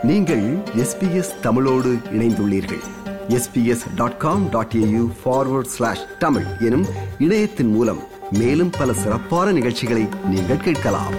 நீங்கள் எஸ்பிஎஸ் தமிழோடு இணைந்துள்ளீர்கள் SBS dot com dot AU forward slash Tamil எனும் இணையத்தின் மூலம் மேலும் பல சிறப்பான நிகழ்ச்சிகளை நீங்கள் கேட்கலாம்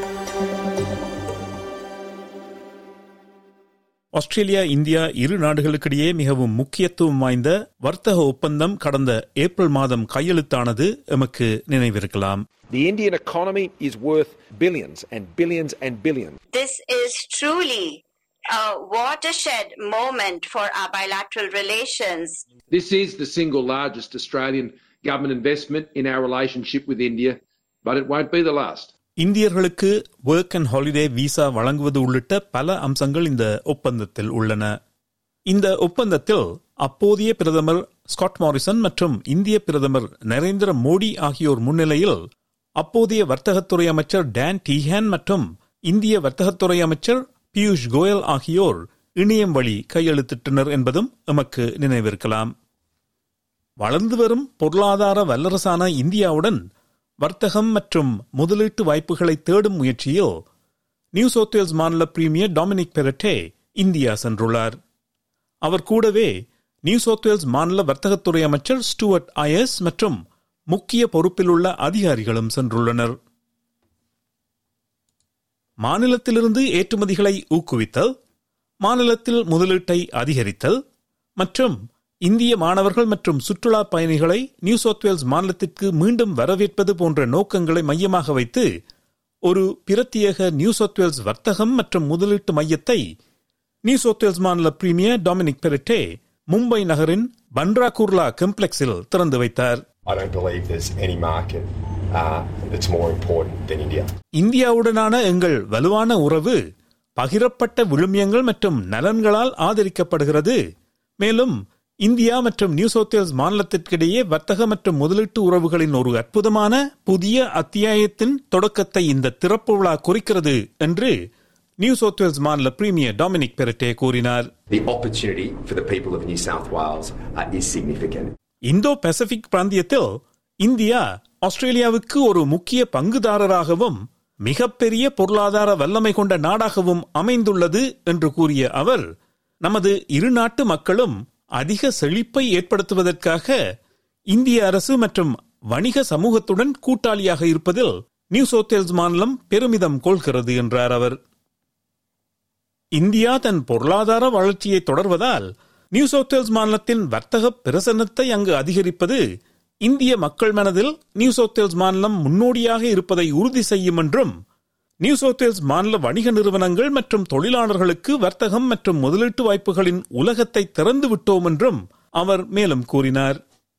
ஆஸ்திரேலியா இந்தியா இரு நாடுகளுக்கிடையே மிகவும் முக்கியத்துவம் வாய்ந்த வர்த்தக ஒப்பந்தம் கடந்த ஏப்ரல் மாதம் கையெழுத்தானது எமக்கு நினைவிருக்கலாம் The Indian economy is worth billions and billions and billions. This is truly a watershed moment for our bilateral relations. This is the single largest Australian government investment in our relationship with India, but it won't be the last. இந்தியர்களுக்கு work and holiday visa வழங்குவது உள்ளிட்ட பல அம்சங்கள் இந்த ஒப்பந்தத்தில் உள்ளன இந்த ஒப்பந்தத்தில் அப்போதைய பிரதமர் ஸ்காட் மாரிசன் மற்றும் இந்திய பிரதமர் நரேந்திர மோடி ஆகியோர் முன்னிலையில் அப்போதைய வர்த்தகத்துறை அமைச்சர் டான் டீஹான் மற்றும் இந்திய வர்த்தகத்துறை அமைச்சர் பியூஷ் கோயல் ஆகியோர் இணையம் வழி கையெழுத்திட்டனர் என்பதும் எமக்கு நினைவிருக்கலாம் வளர்ந்து வரும் பொருளாதார வல்லரசான இந்தியாவுடன் வர்த்தகம் மற்றும் முதலீட்டு வாய்ப்புகளை தேடும் முயற்சியில் நியூ சவுத் வேல்ஸ் மாநில பிரீமியர் டாமினிக் பெரட்டே இந்தியா சென்றுள்ளார் அவர் கூடவே நியூ சவுத் வேல்ஸ் மாநில வர்த்தகத்துறை அமைச்சர் ஸ்டூவர்ட் ஐஎஸ் மற்றும் முக்கிய பொறுப்பில் உள்ள அதிகாரிகளும் சென்றுள்ளனர் மாநிலத்திலிருந்து ஏற்றுமதிகளை ஊக்குவித்தல் மாநிலத்தில் முதலீட்டை அதிகரித்தல் மற்றும் இந்திய மாணவர்கள் மற்றும் சுற்றுலா பயணிகளை நியூ சவுத் வேல்ஸ் மாநிலத்திற்கு மீண்டும் வரவேற்பது போன்ற நோக்கங்களை மையமாக வைத்து ஒரு பிரத்யேக நியூ சவுத் வேல்ஸ் வர்த்தகம் மற்றும் முதலீட்டு மையத்தை நியூ சவுத் வேல்ஸ் மாநில பிரீமியர் டாமினிக் பெரிட்டே மும்பை நகரின் பன்ரா குர்லா கம்ப்ளெக்ஸில் திறந்து வைத்தார் I don't believe there's any market uh, that's more important than India. இந்தியாவுடனான எங்கள் வலுவான உறவு பகிரப்பட்ட விழுமியங்கள் மற்றும் நலன்களால் ஆதரிக்கப்படுகிறது மேலும் இந்தியா மற்றும் நியூ சவுத் வேல்ஸ் மாநிலத்திற்கிடையே வர்த்தக மற்றும் முதலீட்டு உறவுகளின் ஒரு அற்புதமான புதிய அத்தியாயத்தின் தொடக்கத்தை இந்த திறப்பு விழா குறிக்கிறது என்று நியூ சவுத் வேல்ஸ் மாநில பிரீமியர் டாமினிக் பெரட்டே கூறினார் The opportunity for the people of New South Wales uh, is significant. Indo Pacific பிராந்தியத்தில் இந்தியா ஆஸ்திரேலியாவுக்கு ஒரு முக்கிய பங்குதாரராகவும் மிகப்பெரிய பொருளாதார வல்லமை கொண்ட நாடாகவும் அமைந்துள்ளது என்று கூறிய அவர் நமது இரு நாட்டு மக்களும் அதிக செழிப்பை ஏற்படுத்துவதற்காக இந்திய அரசு மற்றும் வணிக சமூகத்துடன் கூட்டாளியாக இருப்பதில் நியூ சவுத் வேல்ஸ் மாநிலம் பெருமிதம் கொள்கிறது என்றார் அவர் இந்தியா தன் பொருளாதார வளர்ச்சியை தொடர்வதால் நியூ சவுத் வேல்ஸ் மாநிலத்தின் வர்த்தக பிரசன்னத்தை அங்கு அதிகரிப்பது இந்திய மக்கள் மனதில் நியூ சவுத் வேல்ஸ் மாநிலம் முன்னோடியாக இருப்பதை உறுதி செய்யும் என்றும் நியூ சவுத் வேல்ஸ் மாநில வணிக நிறுவனங்கள் மற்றும் தொழிலாளர்களுக்கு வர்த்தகம் மற்றும் முதலீட்டு வாய்ப்புகளின் உலகத்தை திறந்து விட்டோம் என்றும் அவர் மேலும் கூறினார்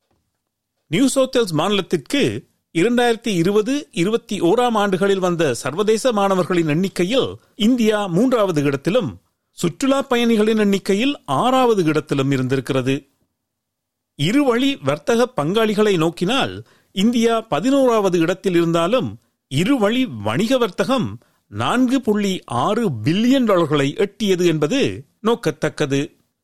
நியூ சவுத் வேல்ஸ் மாநிலத்திற்கு இரண்டாயிரத்தி இருபது இருபத்தி ஓராம் ஆண்டுகளில் வந்த சர்வதேச மாணவர்களின் எண்ணிக்கையில் இந்தியா மூன்றாவது இடத்திலும் சுற்றுலா பயணிகளின் எண்ணிக்கையில் ஆறாவது இடத்திலும் இருந்திருக்கிறது இருவழி வர்த்தக பங்காளிகளை நோக்கினால் இந்தியா பதினோராவது இடத்தில் இருந்தாலும் இருவழி வணிக வர்த்தகம் நான்கு புள்ளி ஆறு பில்லியன் டாலர்களை எட்டியது என்பது நோக்கத்தக்கது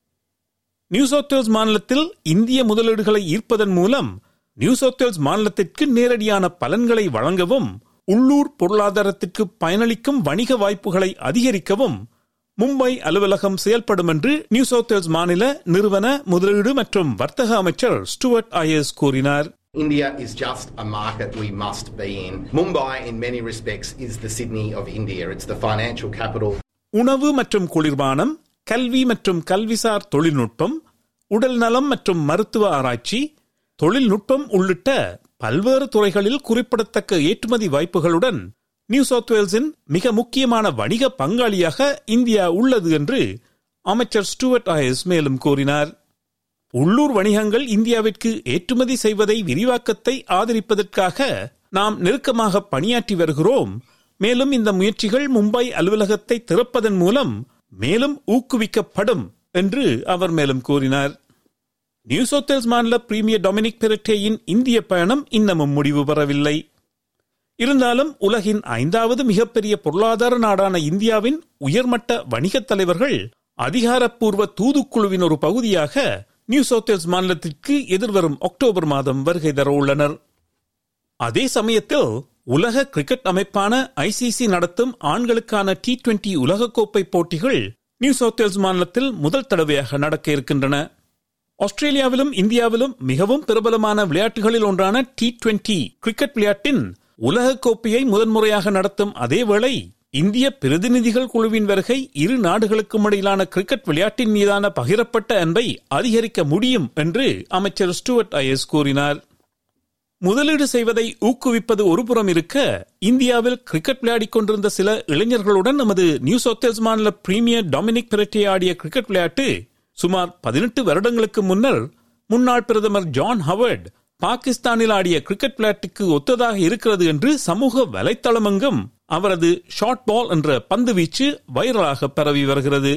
நியூ சவுத் வேல்ஸ் மாநிலத்தில் இந்திய முதலீடுகளை ஈர்ப்பதன் மூலம் நியூ சவுத் வேல்ஸ் மாநிலத்திற்கு நேரடியான பலன்களை வழங்கவும் உள்ளூர் பொருளாதாரத்திற்கு பயனளிக்கும் வணிக வாய்ப்புகளை அதிகரிக்கவும் மும்பை அலுவலகம் செயல்படும் என்று நியூ சவுத் வேல்ஸ் மாநில நிறுவன முதலீடு மற்றும் வர்த்தக அமைச்சர் ஸ்டுவர்ட் ஐஎஸ் கூறினார் India is just a market we must be in. Mumbai, in many respects, is the Sydney of India. It's the financial capital. உணவு மற்றும் குளிர்பானம் கல்வி மற்றும் கல்விசார் தொழில்நுட்பம் உடல் நலம் மற்றும் மருத்துவ ஆராய்ச்சி தொழில்நுட்பம் உள்ளிட்ட பல்வேறு துறைகளில் குறிப்பிடத்தக்க ஏற்றுமதி வாய்ப்புகளுடன் நியூ சவுத் வேல்ஸின் மிக முக்கியமான வணிக பங்காளியாக இந்தியா உள்ளது என்று அமைச்சர் ஸ்டூவர்ட் ஆயஸ் மேலும் கூறினார் உள்ளூர் வணிகங்கள் இந்தியாவிற்கு ஏற்றுமதி செய்வதை விரிவாக்கத்தை ஆதரிப்பதற்காக நாம் நெருக்கமாக பணியாற்றி வருகிறோம் மேலும் இந்த முயற்சிகள் மும்பை அலுவலகத்தை திறப்பதன் மூலம் மேலும் ஊக்குவிக்கப்படும் என்று அவர் மேலும் கூறினார் நியூ சவுத் வேல்ஸ் மாநில பிரீமியர் டொமினிக் பெரட்டேயின் இந்திய பயணம் இன்னமும் முடிவு பெறவில்லை இருந்தாலும் உலகின் ஐந்தாவது மிகப்பெரிய பொருளாதார நாடான இந்தியாவின் உயர்மட்ட வணிகத் தலைவர்கள் அதிகாரப்பூர்வ தூதுக்குழுவின் ஒரு பகுதியாக நியூ சவுத் வேல்ஸ் மாநிலத்திற்கு எதிர்வரும் அக்டோபர் மாதம் வருகை தர உள்ளனர் அதே சமயத்தில் உலக கிரிக்கெட் அமைப்பான ஐசிசி நடத்தும் ஆண்களுக்கான டி டுவெண்டி உலகக்கோப்பை போட்டிகள் நியூ சவுத் வேல்ஸ் மாநிலத்தில் முதல் தடவையாக நடக்க இருக்கின்றன ஆஸ்திரேலியாவிலும் இந்தியாவிலும் மிகவும் பிரபலமான விளையாட்டுகளில் ஒன்றான டி டுவெண்டி கிரிக்கெட் விளையாட்டின் உலக கோப்பையை முதன்முறையாக நடத்தும் அதேவேளை இந்திய பிரதிநிதிகள் குழுவின் வருகை இரு நாடுகளுக்கும் இடையிலான கிரிக்கெட் விளையாட்டின் மீதான பகிரப்பட்ட அன்பை அதிகரிக்க முடியும் என்று அமைச்சர் ஸ்டூவர்ட் ஐஎஸ் கூறினார் முதலீடு செய்வதை ஊக்குவிப்பது ஒருபுறம் இருக்க இந்தியாவில் கிரிக்கெட் விளையாடிக் கொண்டிருந்த சில இளைஞர்களுடன் நமது நியூ சவுத் மாநில பிரீமியர் டொமினிக் பெரட்டே ஆடிய கிரிக்கெட் விளையாட்டு சுமார் பதினெட்டு வருடங்களுக்கு முன்னர் முன்னாள் பிரதமர் ஜான் ஹவர்ட் பாகிஸ்தானில் ஆடிய கிரிக்கெட் விளையாட்டுக்கு ஒத்ததாக இருக்கிறது என்று சமூக வலைத்தளமெங்கும் அவரது ஷார்ட் பால் என்ற பந்து வீச்சு வைரலாக பரவி வருகிறது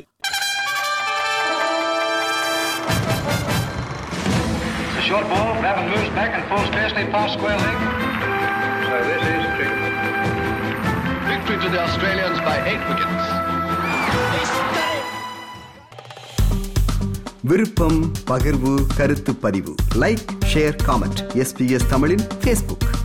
It's a short ball. Babin moves back and full scarcely past square leg. So this is tricky. Victory to the Australians by eight wickets. விருப்பம் பகிர்வு கருத்து பதிவு லைக் ஷேர் காமெண்ட் எஸ்பிஎஸ் தமிழின் ஃபேஸ்புக்